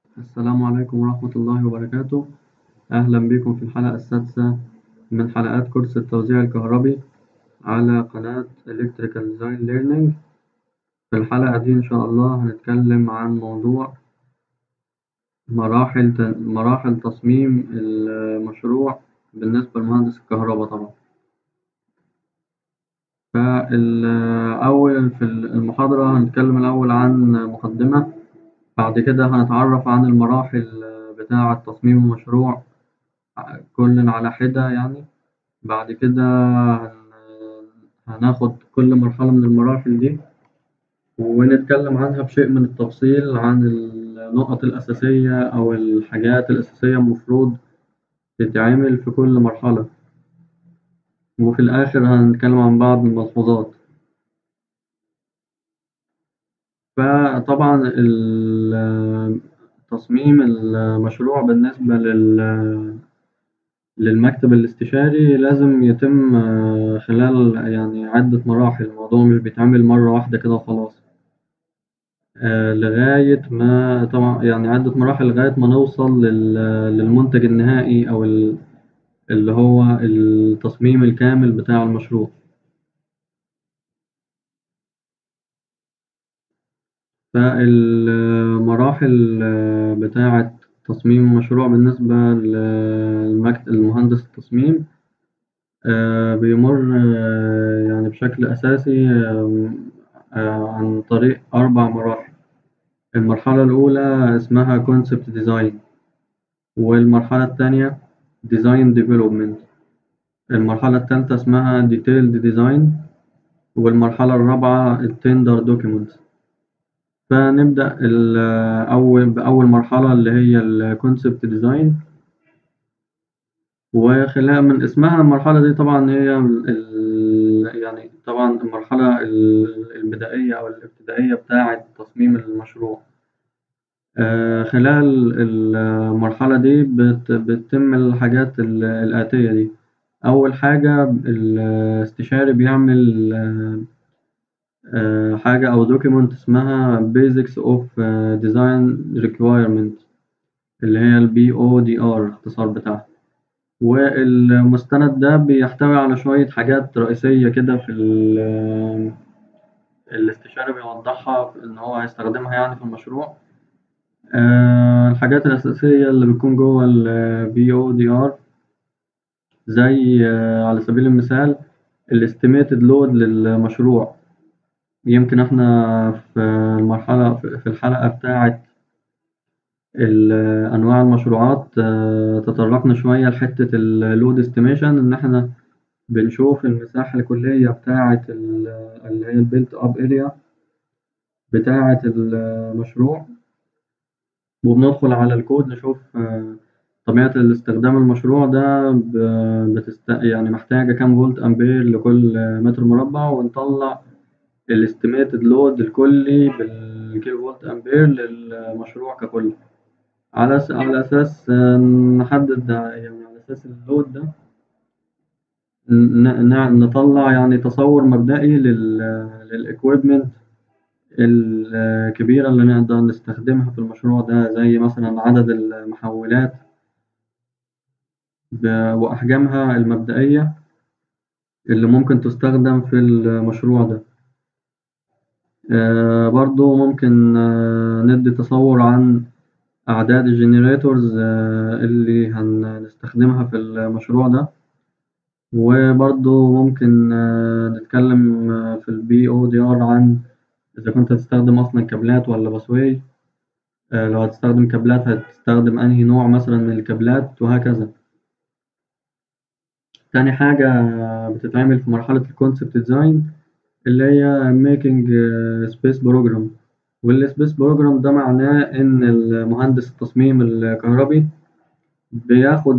السلام عليكم ورحمة الله وبركاته أهلا بكم في الحلقة السادسة من حلقات كورس التوزيع الكهربي على قناة Electrical Design Learning في الحلقة دي إن شاء الله هنتكلم عن موضوع مراحل مراحل تصميم المشروع بالنسبة لمهندس الكهرباء طبعا فالأول في المحاضرة هنتكلم الأول عن مقدمة بعد كده هنتعرف عن المراحل بتاعة تصميم المشروع كل على حدة يعني بعد كده هناخد كل مرحلة من المراحل دي ونتكلم عنها بشيء من التفصيل عن النقط الأساسية أو الحاجات الأساسية المفروض تتعمل في كل مرحلة وفي الآخر هنتكلم عن بعض الملحوظات فطبعا تصميم المشروع بالنسبة لل للمكتب الاستشاري لازم يتم خلال يعني عدة مراحل الموضوع مش بيتعمل مرة واحدة كده وخلاص لغاية ما طبعا يعني عدة مراحل لغاية ما نوصل للمنتج النهائي أو اللي هو التصميم الكامل بتاع المشروع فالمراحل بتاعة تصميم المشروع بالنسبة لمهندس التصميم بيمر يعني بشكل أساسي عن طريق أربع مراحل المرحلة الأولى اسمها concept design والمرحلة التانية design development المرحلة التالتة اسمها detailed design والمرحلة الرابعة التندر documents فنبدأ أول بأول مرحلة اللي هي الكونسبت ديزاين وخلال من اسمها المرحلة دي طبعا هي يعني طبعا المرحلة البدائية أو الابتدائية بتاعة تصميم المشروع خلال المرحلة دي بتتم الحاجات الآتية دي أول حاجة الاستشاري بيعمل حاجة أو document اسمها basics of design requirement اللي هي ال BODR الاختصار بتاعها والمستند ده بيحتوي على شوية حاجات رئيسية كده في الاستشاري بيوضحها إن هو هيستخدمها يعني في المشروع الحاجات الأساسية اللي بتكون جوه ال BODR زي على سبيل المثال ال estimated load للمشروع يمكن إحنا في المرحلة في الحلقة بتاعة أنواع المشروعات تطرقنا شوية لحتة اللود استيميشن إن إحنا بنشوف المساحة الكلية بتاعة اللي هي البيلت أب أريا بتاعة المشروع وبندخل على الكود نشوف طبيعة الاستخدام المشروع ده بتست... يعني محتاجة كام فولت أمبير لكل متر مربع ونطلع الاستيميتد لود الكلي بالكيلو فولت أمبير للمشروع ككل على على أساس نحدد يعني على أساس اللود ده نطلع يعني تصور مبدئي للإكويبمنت الكبيرة اللي نقدر نستخدمها في المشروع ده زي مثلا عدد المحولات وأحجامها المبدئية اللي ممكن تستخدم في المشروع ده برضو ممكن ندي تصور عن أعداد الجنريتورز اللي هنستخدمها في المشروع ده وبرضو ممكن نتكلم في البي او دي ار عن إذا كنت هتستخدم أصلا كابلات ولا بسوي لو هتستخدم كابلات هتستخدم أنهي نوع مثلا من الكابلات وهكذا تاني حاجة بتتعمل في مرحلة الكونسبت ديزاين اللي هي making space program والسبيس بروجرام ده معناه إن المهندس التصميم الكهربي بياخد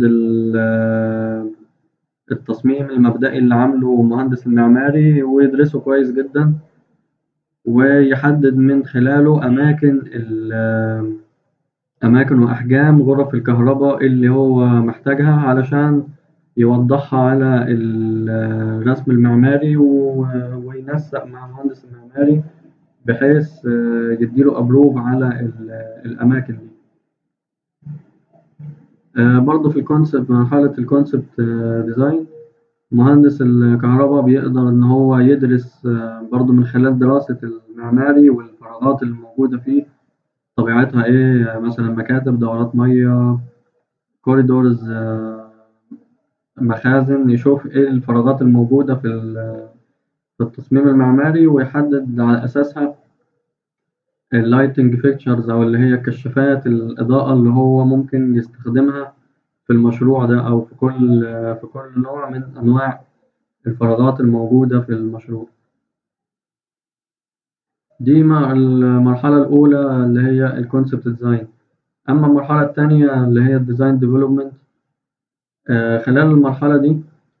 التصميم المبدئي اللي عامله المهندس المعماري ويدرسه كويس جدا ويحدد من خلاله أماكن أماكن وأحجام غرف الكهرباء اللي هو محتاجها علشان يوضحها على الرسم المعماري وينسق مع المهندس المعماري بحيث يديله أبروف على الأماكن دي آه، برضه في الكونسبت مرحلة الكونسبت ديزاين مهندس الكهرباء بيقدر إن هو يدرس آه، برضه من خلال دراسة المعماري والفراغات اللي موجودة فيه طبيعتها إيه مثلا مكاتب دورات مية كوريدورز مخازن يشوف إيه الفراغات الموجودة في في التصميم المعماري ويحدد على أساسها اللايتنج فيكتشرز أو اللي هي كشافات الإضاءة اللي هو ممكن يستخدمها في المشروع ده أو في كل في كل نوع من أنواع الفراغات الموجودة في المشروع. دي مع المرحلة الأولى اللي هي الكونسبت ديزاين أما المرحلة التانية اللي هي الديزاين ديفلوبمنت خلال المرحلة دي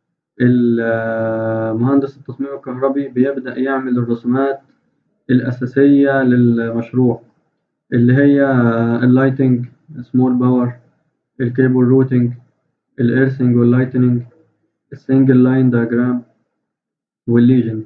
مهندس التصميم الكهربي بيبدأ يعمل الرسومات الأساسية للمشروع اللي هي اللايتنج سمول باور الكيبل روتنج الإيرثنج واللايتنينج السنجل لاين دايجرام والليجند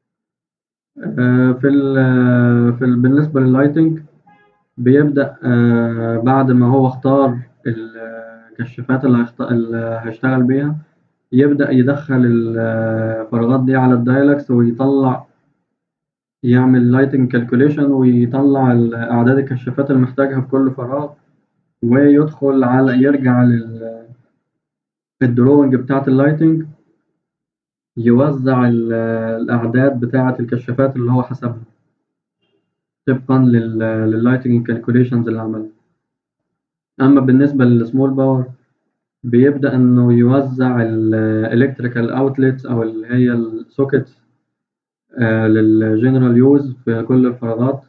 في ال في ال بالنسبة لللايتنج بيبدأ بعد ما هو اختار الكشافات اللي هيشتغل بيها يبدأ يدخل الفراغات دي على الدايلكس ويطلع يعمل لايتنج كالكوليشن ويطلع أعداد الكشافات اللي محتاجها في كل فراغ ويدخل على يرجع لل الدروينج بتاعة اللايتنج يوزع الأعداد بتاعة الكشافات اللي هو حسبها طبقا لللايتنج كالكوليشنز اللي عملها أما بالنسبة للسمول باور بيبدأ إنه يوزع الإلكتريكال أوتلتس أو اللي هي السوكيتس للجنرال يوز في كل الفراغات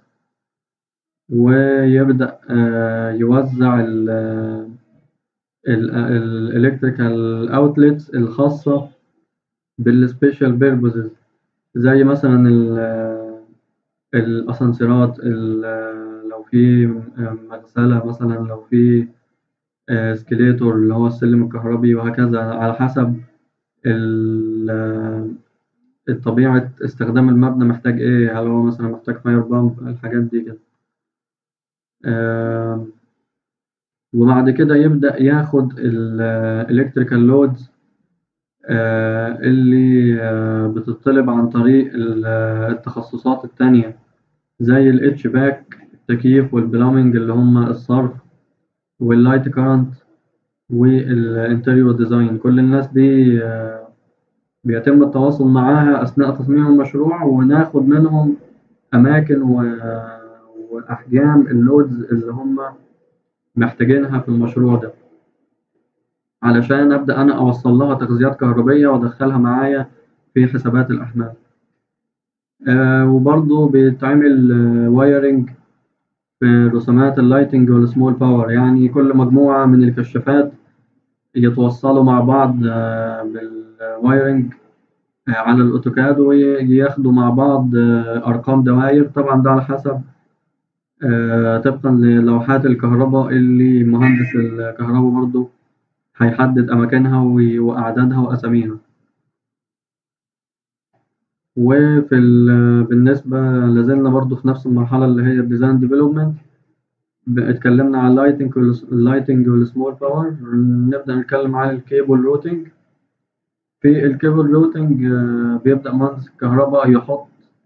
ويبدأ يوزع الإلكتريكال أوتلتس الخاصة بالسبيشال بيربوزز زي مثلا الأسانسيرات لو في مغسلة مثلا لو في اسكليتور اللي هو السلم الكهربي وهكذا على حسب طبيعة استخدام المبنى محتاج ايه هل هو مثلا محتاج فاير بامب الحاجات دي كده وبعد كده يبدأ ياخد الالكتريكال لودز اللي بتطلب عن طريق التخصصات التانية زي الاتش باك التكييف والبلامنج اللي هما الصرف واللايت كارنت والانتريور ديزاين كل الناس دي بيتم التواصل معاها أثناء تصميم المشروع وناخد منهم أماكن وأحجام اللودز اللي هم محتاجينها في المشروع ده علشان أبدأ أنا أوصل لها تغذيات كهربية وأدخلها معايا في حسابات الأحمال آه وبرضه بيتعمل آه وايرنج في رسومات اللايتنج والسمول باور يعني كل مجموعة من الكشافات يتوصلوا مع بعض آه بالوايرنج على الأوتوكاد وياخدوا مع بعض أرقام دواير طبعا ده على حسب طبقا للوحات الكهرباء اللي مهندس الكهرباء برضه هيحدد أماكنها وأعدادها وأساميها وفي بالنسبة لازلنا برضه في نفس المرحلة اللي هي الديزاين ديفلوبمنت اتكلمنا على اللايتنج اللايتنج والسمول باور نبدأ نتكلم عن الكيبل روتنج في الكيبل روتنج بيبدأ مهندس الكهرباء يحط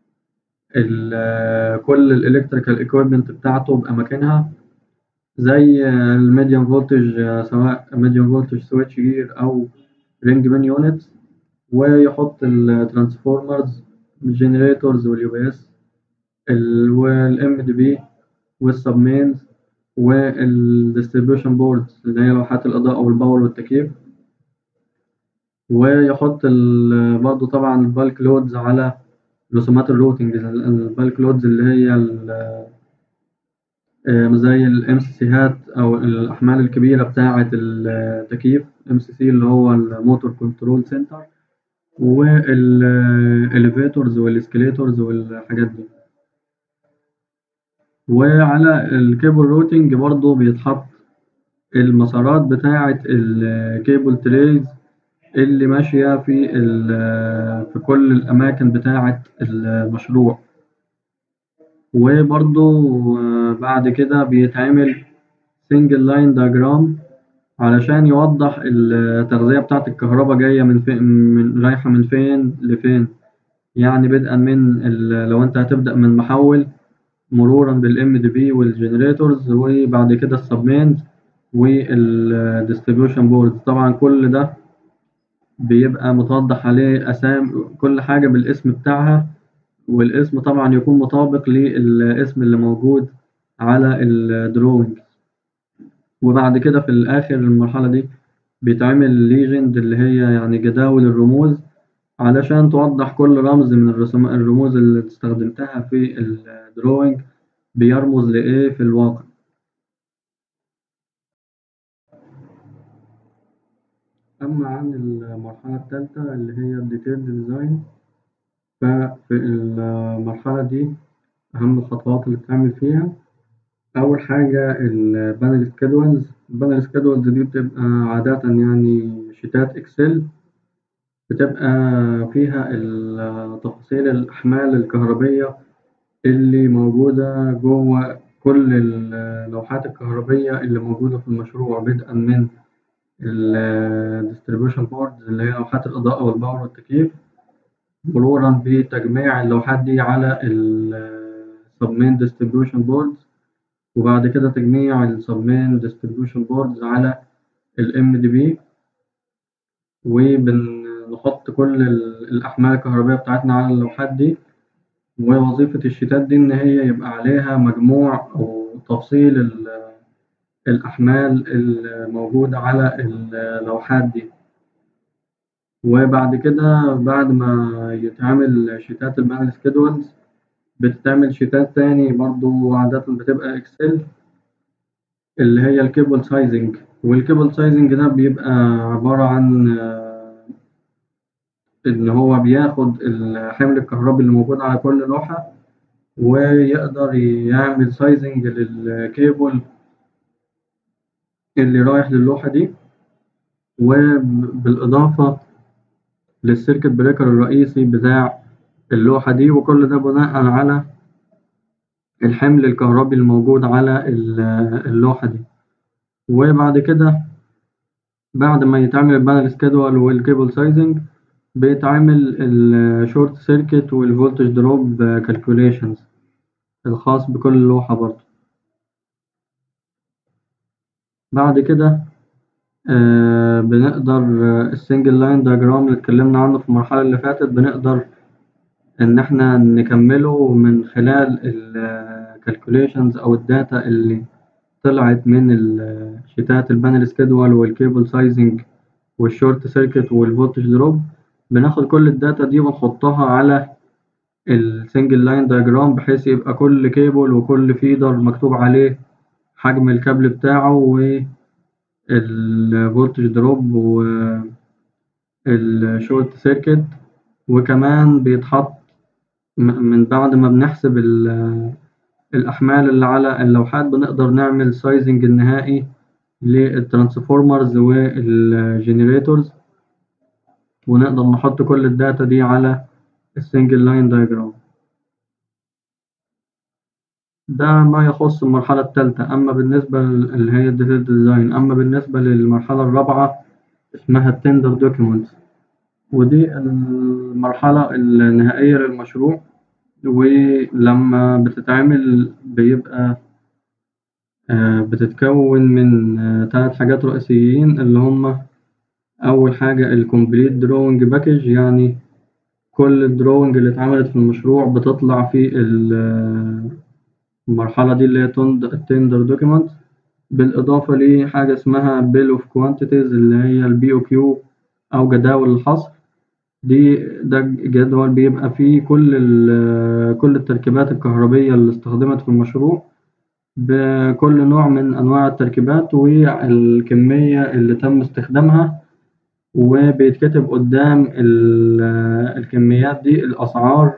كل الالكتريكال ايكويبمنت بتاعته بأماكنها زي الميديوم فولتج سواء ميديوم فولتج سويتش جير أو رينج بين يونت ويحط الترانسفورمرز الجنريتورز واليو بي اس والام دي بي والسبمينز والديستريبيوشن بوردز اللي هي لوحات الإضاءة والباور والتكييف ويحط برضه طبعا البالك لودز على رسومات الروتنج البالك لودز اللي هي زي الام سي سيهات او الاحمال الكبيره بتاعه التكييف ام سي سي اللي هو الموتور كنترول سنتر والاليفيتورز والاسكليتورز والحاجات دي وعلى الكيبل روتنج برضه بيتحط المسارات بتاعه الكيبل تريز اللي ماشية في في كل الأماكن بتاعة المشروع وبرضو بعد كده بيتعمل سنجل لاين دياجرام علشان يوضح التغذية بتاعة الكهربا جاية من فين من رايحة من فين لفين يعني بدءا من ال- لو أنت هتبدأ من محول مرورا بالام دي بي والجنريتورز وبعد كده السبمينز والديستريبيوشن بورد طبعا كل ده بيبقى متوضح عليه أسام كل حاجة بالاسم بتاعها والاسم طبعا يكون مطابق للاسم اللي موجود على الدروينج وبعد كده في الآخر المرحلة دي بيتعمل ليجند اللي هي يعني جداول الرموز علشان توضح كل رمز من الرسوم الرموز اللي استخدمتها في الدروينج بيرمز لإيه في الواقع أما عن المرحلة التالتة اللي هي الديتيلد ديزاين ففي المرحلة دي أهم الخطوات اللي بتعمل فيها أول حاجة البانل سكيدولز البانل سكيدولز دي بتبقى عادة يعني شيتات إكسل بتبقى فيها ال- تفاصيل الأحمال الكهربية اللي موجودة جوه كل اللوحات الكهربية اللي موجودة في المشروع بدءا من ال distribution boards اللي هي لوحات الإضاءة والباور والتكييف مرورا بتجميع اللوحات دي على ال submain distribution boards وبعد كده تجميع ال submain distribution boards على ال MDB وبنحط كل ال- الأحمال الكهربائية بتاعتنا على اللوحات دي ووظيفة الشيتات دي إن هي يبقى عليها مجموع أو تفصيل ال- الأحمال الموجودة على اللوحات دي وبعد كده بعد ما يتعمل شيتات البانل سكيدولز بتتعمل شيتات تاني برضو عادة بتبقى إكسل اللي هي الكيبل سايزنج والكيبل سايزنج ده بيبقى عبارة عن آه، إن هو بياخد الحمل الكهربي اللي موجود على كل لوحة ويقدر يعمل سايزنج للكيبل اللي رايح للوحة دي وبالإضافة للسيركت بريكر الرئيسي بتاع اللوحة دي وكل ده بناء على الحمل الكهربي الموجود على ال- اللوحة دي وبعد كده بعد ما يتعمل البانل سكيدول والكيبل سايزنج بيتعمل الشورت سيركت والفولتج دروب كالكوليشنز الخاص بكل لوحة برضه بعد كده آه، بنقدر السنجل لاين دياجرام اللي اتكلمنا عنه في المرحلة اللي فاتت بنقدر إن إحنا نكمله من خلال الكالكوليشنز أو الداتا اللي طلعت من الشيتات البانل سكيدول والكيبل سايزنج والشورت سيركت والفولتج دروب بناخد كل الداتا دي ونحطها على السنجل لاين دياجرام بحيث يبقى كل كيبل وكل فيدر مكتوب عليه حجم الكابل بتاعه والفولتج دروب والشورت سيركت وكمان بيتحط م- من بعد ما بنحسب ال- الأحمال اللي على اللوحات بنقدر نعمل سايزنج النهائي للترانسفورمرز والجنريتورز ونقدر نحط كل الداتا دي على السنجل لاين دايجرام ده ما يخص المرحلة الثالثة أما بالنسبة ل- اللي هي الديتيل ديزاين أما بالنسبة للمرحلة الرابعة اسمها التندر دوكيومنت ودي المرحلة النهائية للمشروع ولما بتتعمل بيبقى آه، بتتكون من آه، تلات حاجات رئيسيين اللي هما أول حاجة الكومبليت دروينج باكج يعني كل الدروينج اللي اتعملت في المشروع بتطلع في ال- المرحلة دي اللي هي التندر دوكيمنت بالإضافة لحاجة اسمها بيل اوف كوانتيتيز اللي هي البي او كيو أو جداول الحصر دي ده جدول بيبقى فيه كل ال- كل التركيبات الكهربية اللي استخدمت في المشروع بكل نوع من أنواع التركيبات والكمية اللي تم استخدامها وبيتكتب قدام ال- الكميات دي الأسعار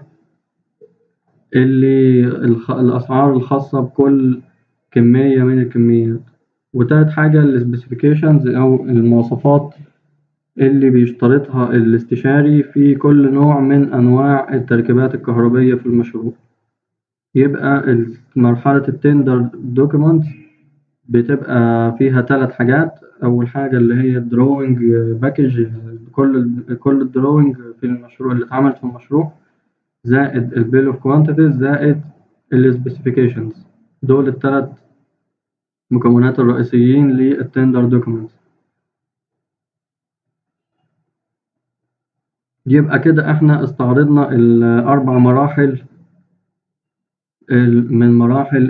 اللي الخ- الأسعار الخاصة بكل كمية من الكميات وتالت حاجة السبيسيفيكيشنز أو المواصفات اللي بيشترطها الاستشاري في كل نوع من أنواع التركيبات الكهربية في المشروع يبقى ال- مرحلة التندر دوكيمنت بتبقى فيها تلات حاجات أول حاجة اللي هي الدروينج باكج كل ال كل الدروينج في المشروع اللي اتعملت في المشروع زائد البيل أوف كوانتيتيز زائد السبيسيفيكيشنز دول التلات مكونات الرئيسيين للتندر دوكيومنت يبقى كده احنا استعرضنا الأربع مراحل من مراحل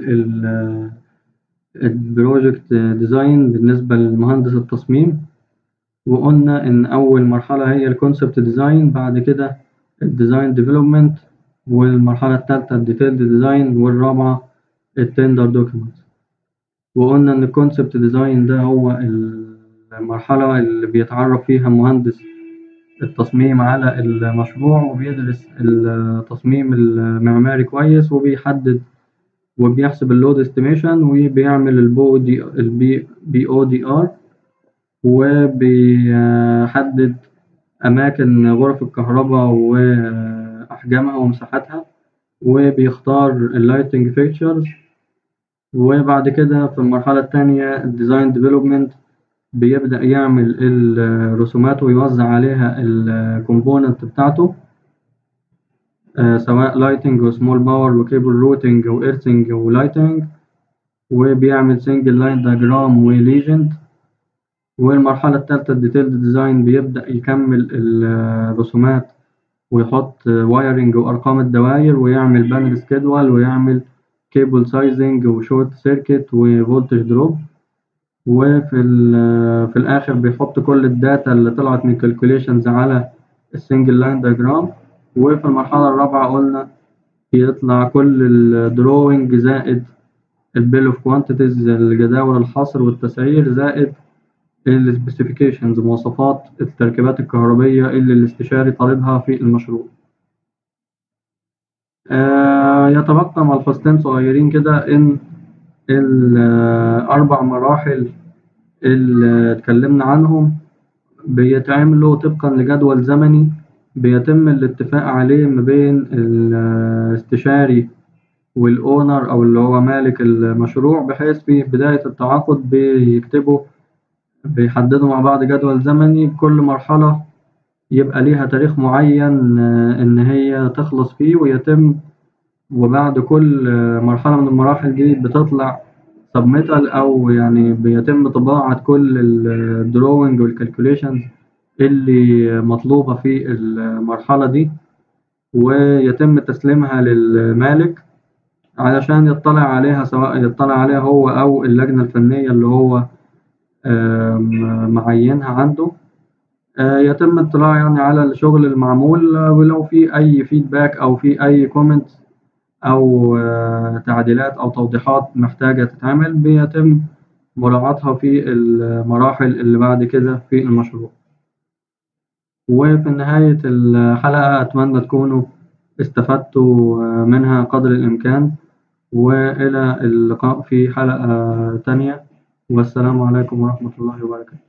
البروجكت ديزاين بالنسبة لمهندس التصميم وقلنا إن أول مرحلة هي الكونسبت ديزاين بعد كده الديزاين ديفلوبمنت والمرحلة التالتة الديتيلد ديزاين والرابعة التندر دوكيومنت وقلنا إن الكونسبت ديزاين ده هو المرحلة اللي بيتعرف فيها مهندس التصميم على المشروع وبيدرس التصميم المعماري كويس وبيحدد وبيحسب اللود استيميشن وبيعمل البو دي البي بي او دي ار وبيحدد أماكن غرف الكهرباء وأحجامها ومساحتها وبيختار اللايتنج فيتشرز وبعد كده في المرحلة التانية الديزاين ديفلوبمنت بيبدأ يعمل الرسومات ويوزع عليها الكومبوننت بتاعته سواء لايتنج وسمول باور وكيبل روتنج وإيرثنج ولايتنج وبيعمل سنجل لاين دياجرام وليجند والمرحلة التالتة الديتيلد ديزاين بيبدأ يكمل الرسومات ويحط وايرنج وأرقام الدواير ويعمل بانل سكيدول ويعمل كيبل سايزنج وشورت سيركت وفولتج دروب وفي في الآخر بيحط كل الداتا اللي طلعت من كالكوليشنز على السنجل لاين دياجرام وفي المرحلة الرابعة قلنا بيطلع كل الدروينج زائد البيل اوف كوانتيتيز الجداول الحصر والتسعير زائد السبيسيفيكيشنز مواصفات التركيبات الكهربية اللي الاستشاري طالبها في المشروع آه يتبقى ملحوظتين صغيرين كده إن الأربع مراحل اللي اتكلمنا عنهم بيتعملوا طبقا لجدول زمني بيتم الاتفاق عليه ما بين الاستشاري والأونر أو اللي هو مالك المشروع بحيث في بداية التعاقد بيكتبوا بيحددوا مع بعض جدول زمني كل مرحلة يبقى ليها تاريخ معين إن هي تخلص فيه ويتم وبعد كل مرحلة من المراحل دي بتطلع سبميتال أو يعني بيتم طباعة كل الدروينج والكالكوليشنز اللي مطلوبة في المرحلة دي ويتم تسليمها للمالك علشان يطلع عليها سواء يطلع عليها هو أو اللجنة الفنية اللي هو معينها عنده يتم اطلاع يعني على الشغل المعمول ولو في أي فيدباك أو في أي كومنت أو تعديلات أو توضيحات محتاجة تتعمل بيتم مراعاتها في المراحل اللي بعد كده في المشروع وفي نهاية الحلقة أتمنى تكونوا استفدتوا منها قدر الإمكان وإلى اللقاء في حلقة تانية والسلام عليكم ورحمة الله وبركاته